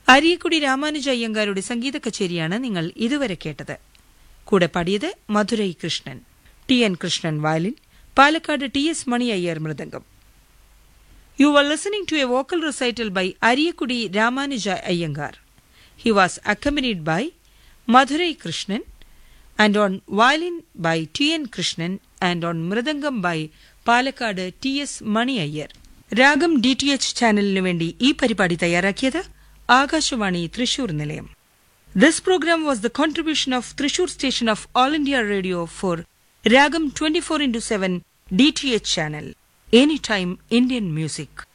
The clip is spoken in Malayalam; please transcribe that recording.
അരിയക്കുടി രാമാനുജ അയ്യങ്കാരുടെ സംഗീത കച്ചേരിയാണ് നിങ്ങൾ ഇതുവരെ കേട്ടത് കൂടെ പാടിയത് Madurai Krishnan T N Krishnan violin Palakkad T S Mani Iyer mridangam you are listening to a vocal recital by Ariyakudi Ramanuja Iyengar he was accompanied by Madurai Krishnan and on violin by T N Krishnan and on mridangam by Palakkad T S Mani Iyer ragam D T H ചാനലിനു വേണ്ടി ഈ പരിപാടി തയ്യാറാക്കിയത് ആകാശവാണി തൃശൂർ നിലയം This program was the contribution of Trishur station of All India Radio for Ragam 24 into 7 DTH channel. Anytime Indian music.